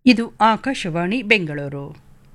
ಇದು ಆಕಾಶವಾಣಿ ಬೆಂಗಳೂರು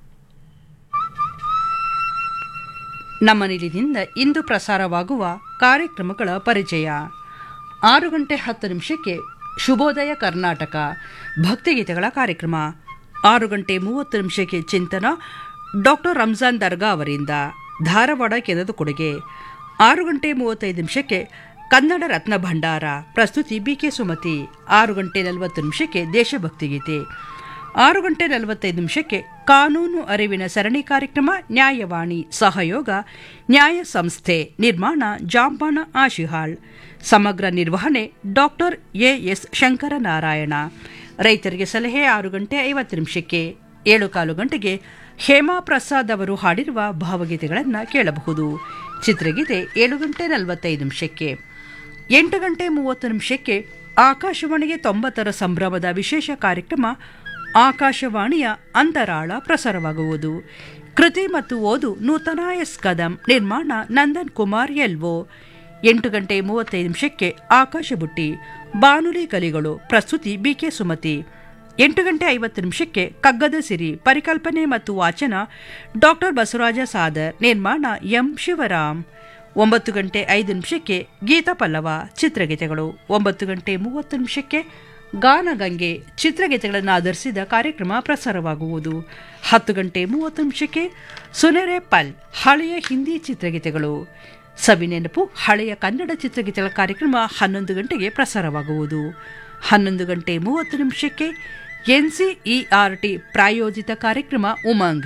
ನಮ್ಮ ನಿಲಿನಿಂದ ಇಂದು ಪ್ರಸಾರವಾಗುವ ಕಾರ್ಯಕ್ರಮಗಳ ಪರಿಚಯ ಆರು ಗಂಟೆ ಹತ್ತು ನಿಮಿಷಕ್ಕೆ ಶುಭೋದಯ ಕರ್ನಾಟಕ ಭಕ್ತಿಗೀತೆಗಳ ಕಾರ್ಯಕ್ರಮ ಆರು ಗಂಟೆ ಮೂವತ್ತು ನಿಮಿಷಕ್ಕೆ ಚಿಂತನ ಡಾಕ್ಟರ್ ರಂಜಾನ್ ದರ್ಗಾ ಅವರಿಂದ ಧಾರವಾಡ ಕೇಂದ್ರದ ಕೊಡುಗೆ ಆರು ಗಂಟೆ ಮೂವತ್ತೈದು ನಿಮಿಷಕ್ಕೆ ಕನ್ನಡ ರತ್ನ ಭಂಡಾರ ಪ್ರಸ್ತುತಿ ಬಿಕೆ ಸುಮತಿ ಆರು ಗಂಟೆ ನಲವತ್ತು ನಿಮಿಷಕ್ಕೆ ದೇಶಭಕ್ತಿ ಗೀತೆ ಆರು ಗಂಟೆ ನಲವತ್ತೈದು ನಿಮಿಷಕ್ಕೆ ಕಾನೂನು ಅರಿವಿನ ಸರಣಿ ಕಾರ್ಯಕ್ರಮ ನ್ಯಾಯವಾಣಿ ಸಹಯೋಗ ನ್ಯಾಯ ಸಂಸ್ಥೆ ನಿರ್ಮಾಣ ಜಾಂಬಾನ ಆಶಿಹಾಳ್ ಸಮಗ್ರ ನಿರ್ವಹಣೆ ಡಾಕ್ಟರ್ ಎಎಸ್ ಶಂಕರನಾರಾಯಣ ರೈತರಿಗೆ ಸಲಹೆ ಆರು ಗಂಟೆ ಐವತ್ತು ನಿಮಿಷಕ್ಕೆ ಏಳು ಕಾಲು ಗಂಟೆಗೆ ಹೇಮಾ ಪ್ರಸಾದ್ ಅವರು ಹಾಡಿರುವ ಭಾವಗೀತೆಗಳನ್ನು ಕೇಳಬಹುದು ಚಿತ್ರಗೀತೆ ಏಳು ಗಂಟೆ ನಲವತ್ತೈದು ನಿಮಿಷಕ್ಕೆ ಎಂಟು ಗಂಟೆ ಮೂವತ್ತು ನಿಮಿಷಕ್ಕೆ ಆಕಾಶವಾಣಿಗೆ ತೊಂಬತ್ತರ ಸಂಭ್ರಮದ ವಿಶೇಷ ಕಾರ್ಯಕ್ರಮ ಆಕಾಶವಾಣಿಯ ಅಂತರಾಳ ಪ್ರಸಾರವಾಗುವುದು ಕೃತಿ ಮತ್ತು ಓದು ನೂತನ ಎಸ್ ಕದಂ ನಿರ್ಮಾಣ ನಂದನ್ ಕುಮಾರ್ ಎಲ್ವೋ ಎಂಟು ಗಂಟೆ ಮೂವತ್ತೈದು ನಿಮಿಷಕ್ಕೆ ಆಕಾಶ ಬುಟ್ಟಿ ಬಾನುಲಿ ಕಲಿಗಳು ಪ್ರಸ್ತುತಿ ಬಿಕೆ ಸುಮತಿ ಎಂಟು ಗಂಟೆ ಐವತ್ತು ನಿಮಿಷಕ್ಕೆ ಕಗ್ಗದ ಸಿರಿ ಪರಿಕಲ್ಪನೆ ಮತ್ತು ವಾಚನ ಡಾಕ್ಟರ್ ಬಸವರಾಜ ಸಾದರ್ ನಿರ್ಮಾಣ ಎಂ ಶಿವರಾಮ್ ಒಂಬತ್ತು ಗಂಟೆ ಐದು ನಿಮಿಷಕ್ಕೆ ಗೀತಾ ಪಲ್ಲವ ಚಿತ್ರಗೀತೆಗಳು ಒಂಬತ್ತು ಗಂಟೆ ಮೂವತ್ತು ನಿಮಿಷಕ್ಕೆ ಗಾನಗಂಗೆ ಚಿತ್ರಗೀತೆಗಳನ್ನು ಆಧರಿಸಿದ ಕಾರ್ಯಕ್ರಮ ಪ್ರಸಾರವಾಗುವುದು ಹತ್ತು ಗಂಟೆ ಮೂವತ್ತು ನಿಮಿಷಕ್ಕೆ ಸುನೆರೆ ಪಲ್ ಹಳೆಯ ಹಿಂದಿ ಚಿತ್ರಗೀತೆಗಳು ಸವಿನೆನಪು ಹಳೆಯ ಕನ್ನಡ ಚಿತ್ರಗೀತೆಗಳ ಕಾರ್ಯಕ್ರಮ ಹನ್ನೊಂದು ಗಂಟೆಗೆ ಪ್ರಸಾರವಾಗುವುದು ಹನ್ನೊಂದು ಗಂಟೆ ಮೂವತ್ತು ನಿಮಿಷಕ್ಕೆ ಎನ್ಸಿಇಆರ್ಟಿ ಪ್ರಾಯೋಜಿತ ಕಾರ್ಯಕ್ರಮ ಉಮಂಗ್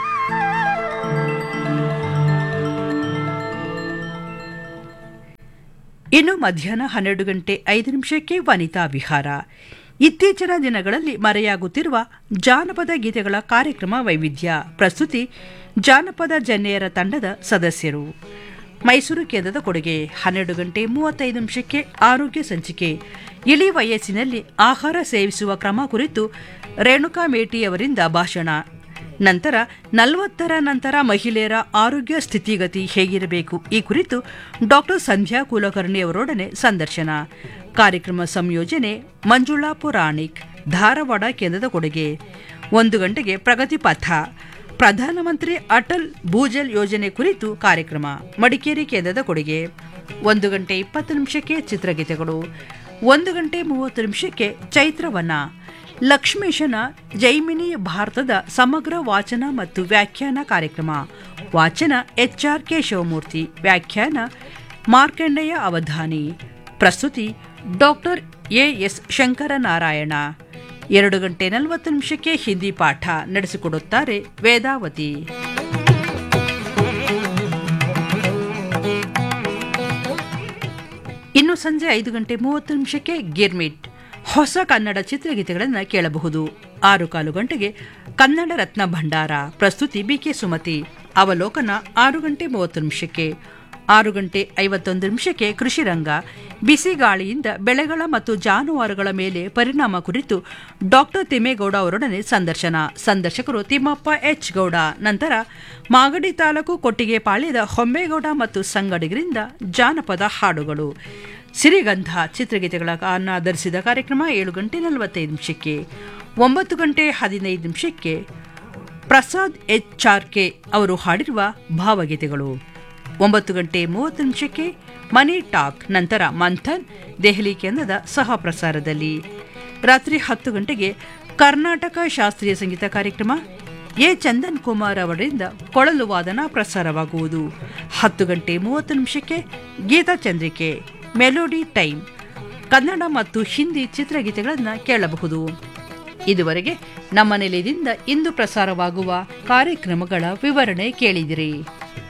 ಇನ್ನು ಮಧ್ಯಾಹ್ನ ಹನ್ನೆರಡು ಗಂಟೆ ಐದು ನಿಮಿಷಕ್ಕೆ ವನಿತಾ ವಿಹಾರ ಇತ್ತೀಚಿನ ದಿನಗಳಲ್ಲಿ ಮರೆಯಾಗುತ್ತಿರುವ ಜಾನಪದ ಗೀತೆಗಳ ಕಾರ್ಯಕ್ರಮ ವೈವಿಧ್ಯ ಪ್ರಸ್ತುತಿ ಜಾನಪದ ಜನ್ನೆಯರ ತಂಡದ ಸದಸ್ಯರು ಮೈಸೂರು ಕೇಂದ್ರದ ಕೊಡುಗೆ ಹನ್ನೆರಡು ಗಂಟೆ ಮೂವತ್ತೈದು ನಿಮಿಷಕ್ಕೆ ಆರೋಗ್ಯ ಸಂಚಿಕೆ ಇಳಿ ವಯಸ್ಸಿನಲ್ಲಿ ಆಹಾರ ಸೇವಿಸುವ ಕ್ರಮ ಕುರಿತು ರೇಣುಕಾ ಮೇಟಿಯವರಿಂದ ಭಾಷಣ ನಂತರ ನಲವತ್ತರ ನಂತರ ಮಹಿಳೆಯರ ಆರೋಗ್ಯ ಸ್ಥಿತಿಗತಿ ಹೇಗಿರಬೇಕು ಈ ಕುರಿತು ಡಾಕ್ಟರ್ ಸಂಧ್ಯಾ ಕುಲಕರ್ಣಿ ಅವರೊಡನೆ ಸಂದರ್ಶನ ಕಾರ್ಯಕ್ರಮ ಸಂಯೋಜನೆ ಮಂಜುಳಾ ಪುರಾಣಿಕ್ ಧಾರವಾಡ ಕೇಂದ್ರದ ಕೊಡುಗೆ ಒಂದು ಗಂಟೆಗೆ ಪ್ರಗತಿ ಪಥ ಪ್ರಧಾನಮಂತ್ರಿ ಅಟಲ್ ಭೂಜಲ್ ಯೋಜನೆ ಕುರಿತು ಕಾರ್ಯಕ್ರಮ ಮಡಿಕೇರಿ ಕೇಂದ್ರದ ಕೊಡುಗೆ ಒಂದು ಗಂಟೆ ಇಪ್ಪತ್ತು ನಿಮಿಷಕ್ಕೆ ಚಿತ್ರಗೀತೆಗಳು ಒಂದು ಗಂಟೆ ಮೂವತ್ತು ನಿಮಿಷಕ್ಕೆ ಚೈತ್ರವನ ಲಕ್ಷ್ಮೀಶನ ಜೈಮಿನಿ ಭಾರತದ ಸಮಗ್ರ ವಾಚನ ಮತ್ತು ವ್ಯಾಖ್ಯಾನ ಕಾರ್ಯಕ್ರಮ ವಾಚನ ಎಚ್ ಆರ್ ಕೆ ಶಿವಮೂರ್ತಿ ವ್ಯಾಖ್ಯಾನ ಮಾರ್ಕಂಡೇಯ ಅವಧಾನಿ ಪ್ರಸ್ತುತಿ ಡಾಕ್ಟರ್ ಎ ಎಸ್ ಶಂಕರನಾರಾಯಣ ಎರಡು ಗಂಟೆ ನಲವತ್ತು ನಿಮಿಷಕ್ಕೆ ಹಿಂದಿ ಪಾಠ ನಡೆಸಿಕೊಡುತ್ತಾರೆ ವೇದಾವತಿ ಇನ್ನು ಸಂಜೆ ಐದು ಗಂಟೆ ಮೂವತ್ತು ನಿಮಿಷಕ್ಕೆ ಗಿರ್ಮಿಟ್ ಹೊಸ ಕನ್ನಡ ಚಿತ್ರಗೀತೆಗಳನ್ನು ಕೇಳಬಹುದು ಆರು ಕಾಲು ಗಂಟೆಗೆ ಕನ್ನಡ ರತ್ನ ಭಂಡಾರ ಪ್ರಸ್ತುತಿ ಬಿಕೆ ಸುಮತಿ ಅವಲೋಕನ ಆರು ಗಂಟೆ ಮೂವತ್ತು ನಿಮಿಷಕ್ಕೆ ಆರು ಗಂಟೆ ಐವತ್ತೊಂದು ನಿಮಿಷಕ್ಕೆ ಕೃಷಿ ರಂಗ ಬಿಸಿ ಗಾಳಿಯಿಂದ ಬೆಳೆಗಳ ಮತ್ತು ಜಾನುವಾರುಗಳ ಮೇಲೆ ಪರಿಣಾಮ ಕುರಿತು ಡಾಕ್ಟರ್ ತಿಮ್ಮೇಗೌಡ ಅವರೊಡನೆ ಸಂದರ್ಶನ ಸಂದರ್ಶಕರು ತಿಮ್ಮಪ್ಪ ಎಚ್ ಗೌಡ ನಂತರ ಮಾಗಡಿ ತಾಲೂಕು ಕೊಟ್ಟಿಗೆ ಪಾಳ್ಯದ ಹೊಂಬೇಗೌಡ ಮತ್ತು ಸಂಗಡಿಗರಿಂದ ಜಾನಪದ ಹಾಡುಗಳು ಸಿರಿಗಂಧ ಚಿತ್ರಗೀತೆಗಳ ಆಧರಿಸಿದ ಕಾರ್ಯಕ್ರಮ ಏಳು ಗಂಟೆ ನಲವತ್ತೈದು ನಿಮಿಷಕ್ಕೆ ಒಂಬತ್ತು ಗಂಟೆ ಹದಿನೈದು ನಿಮಿಷಕ್ಕೆ ಪ್ರಸಾದ್ ಎಚ್ ಆರ್ ಕೆ ಅವರು ಹಾಡಿರುವ ಭಾವಗೀತೆಗಳು ಒಂಬತ್ತು ಗಂಟೆ ಮೂವತ್ತು ನಿಮಿಷಕ್ಕೆ ಮನಿ ಟಾಕ್ ನಂತರ ಮಂಥನ್ ದೆಹಲಿ ಕೇಂದ್ರದ ಸಹ ಪ್ರಸಾರದಲ್ಲಿ ರಾತ್ರಿ ಹತ್ತು ಗಂಟೆಗೆ ಕರ್ನಾಟಕ ಶಾಸ್ತ್ರೀಯ ಸಂಗೀತ ಕಾರ್ಯಕ್ರಮ ಎ ಚಂದನ್ ಕುಮಾರ್ ಅವರಿಂದ ಕೊಳಲು ವಾದನ ಪ್ರಸಾರವಾಗುವುದು ಹತ್ತು ಗಂಟೆ ಮೂವತ್ತು ನಿಮಿಷಕ್ಕೆ ಗೀತಾ ಚಂದ್ರಿಕೆ ಮೆಲೋಡಿ ಟೈಮ್ ಕನ್ನಡ ಮತ್ತು ಹಿಂದಿ ಚಿತ್ರಗೀತೆಗಳನ್ನು ಕೇಳಬಹುದು ಇದುವರೆಗೆ ನಮ್ಮ ನೆಲೆಯಿಂದ ಇಂದು ಪ್ರಸಾರವಾಗುವ ಕಾರ್ಯಕ್ರಮಗಳ ವಿವರಣೆ ಕೇಳಿದಿರಿ